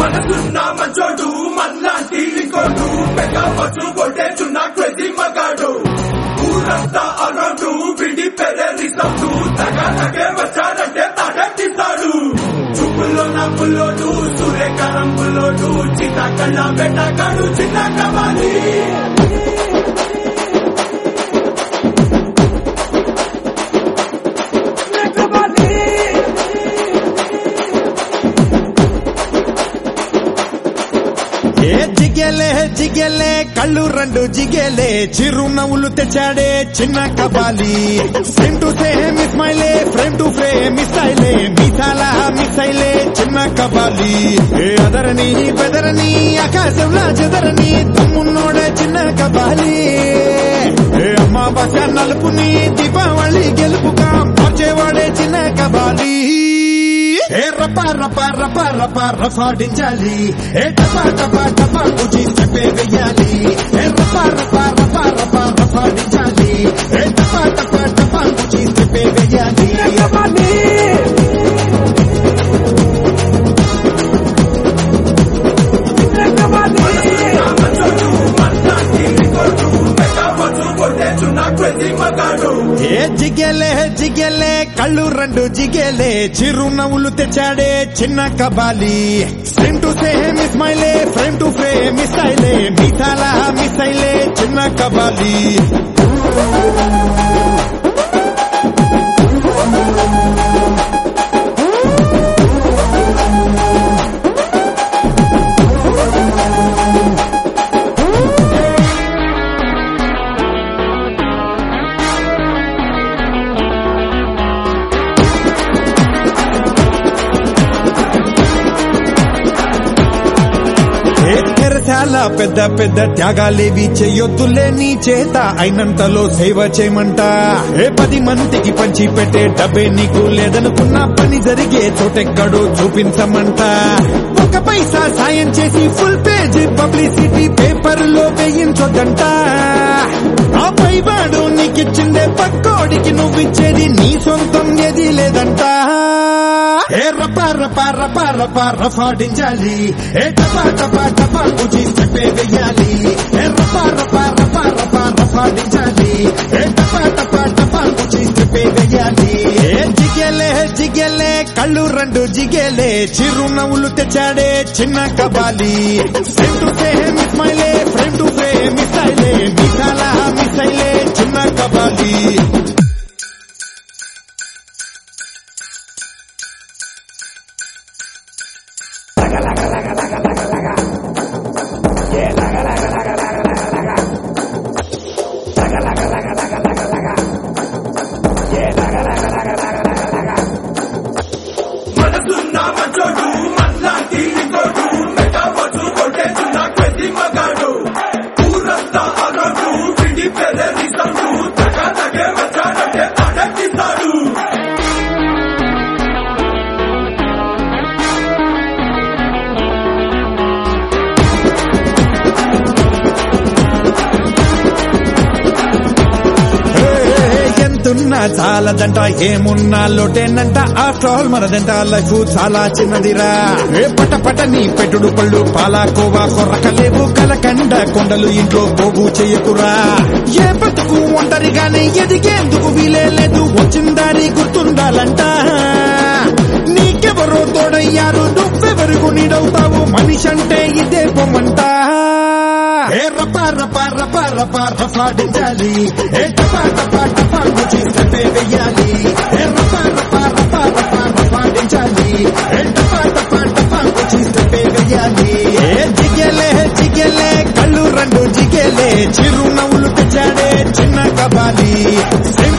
మనసున్న మంచోడు మళ్ళాంటి ఇంకోడు మెగా పట్టు కొట్టేచున్న క్రేజీ మగాడు ఊరంతా అరౌండ్ విడి పెరరి సౌండ్ తగ తగే వచ్చాడంటే తడెట్టిస్తాడు చూపుల్లో నా పుల్లోడు సూర్యకారం పుల్లోడు చిన్న కళ్ళ పెట్టగాడు చిన్న కవాలి ఏ జిగేలే జిగేలే కళ్ళు రెండు జిగేలే చిరునవ్వులు తెచ్చాడే చిన్న కబాలి సేమ్ టు సేమ్ ఇస్మైలే ఫ్రేమ్ టు ఫ్రేమ్ ఇస్టైలే మిసాల మిసైలే చిన్న కబాలి ఏ అదరని బెదరని ఆకాశంలా చెదరని తమ్మున్నోడే చిన్న కబాలి ఏ అమావాస్య నలుపుని దీపావళి గెలుపుగా మార్చేవాడే చిన్న కబాలి ఏ రపా రపా రపా రపా రఫాడించాలి ఏ టపా టపా టపా కుచి చెప్పే వెయ్యాలి ఏ రపా రపా రపా రపా రఫాడించాలి ఏ టపా టపా టపా కుచి చెప్పే వెయ్యాలి ఏ జిగేలే జిగేలే కళ్ళు రెండు జిగేలే చిరునవ్వులు తెచ్చాడే చిన్న కబాలి సేమ్ టు సేమ్ ఇస్మైలే ఫ్రేమ్ టు ఫ్రేమ్ ఇస్టైలే మిసాల మిసైలే చిన్న కబాలి ఏ తెరసాల పెద్ద పెద్ద త్యాగాలేవి చెయ్యొద్దులే నీ చేత అయినంతలో సేవ చేయమంట ఏ పది మందికి పంచి పెట్టే డబ్బే నీకు లేదనుకున్న పని జరిగే చోటెక్కడో చూపించమంట ఒక పైసా సాయం చేసి ఫుల్ పేజ్ పబ్లిసిటీ పేపర్ లో వేయించొద్దంట ఆ పైవాడు నీకిచ్చిందే పక్కోడికి నువ్విచ్చేది నీ సొంతం ఏది లేదంట ఏ రపా రపా రపా రపా రఫాడించాలి ఏ టపా టపా టపా కుచి చెప్పే వెయ్యాలి ఏ రపా రపా రపా రపా రఫాడించాలి ఏ టపా టపా టపా కుచి చెప్పే వెయ్యాలి ఏ జిగేలే జిగేలే కళ్ళు రెండు జిగేలే చిరునవ్వులు తెచ్చాడే చిన్న కబాలి సేమ్ టు సేమ్ ఇస్మైలే ఫ్రేమ్ టు ఫ్రేమ్ ఇస్టైలే మిసాల మిసైలే చిన్న కబాలి మనసున్న మంచోడు మళ్ళాంటి ఇంకోడు మెగా పట్టు కొట్టేచున్న క్రేజీ మగాడు ఊరంతా అరౌండ్ విడి పెరరి సౌండ్ తగ తగే వచ్చాడంటే తడెట్టిస్తాడు ఎంతున్నా చాలదంట ఏమున్నా లోటేనంట ఆఫ్టర్ ఆల్ మనదంట లైఫ్ చాలా చిన్నదిరా ఏ పట పట నీ పెట్టుడు పళ్ళు పాలాకోవా కొర్రకలేవు కలకండ కొండలు ఇంట్లో పోగు చెయ్యకురా ఏ బతుకు ఒంటరిగానే ఎదిగేందుకు వీలే లేదు వచ్చిందారి గుర్తుండాలంట నీకెవరో తోడయ్యారు నువ్వెవరికి నీడవుతావు మనిషి అంటే ఇదే పొమ్మంట ఏ రపా రపా రపా రపా రఫాడించాలి ఏ టపా టపా టపా కుచి చెప్పే వెయ్యాలి ఏ రపా రపా రపా రపా రఫాడించాలి ఏ టపా టపా టపా కుచి చెప్పే వెయ్యాలి ఏ జిగేలే జిగేలే కళ్ళు రెండు జిగేలే చిరునవ్వులు తెచ్చాడే చిన్న కబాలి సేమ్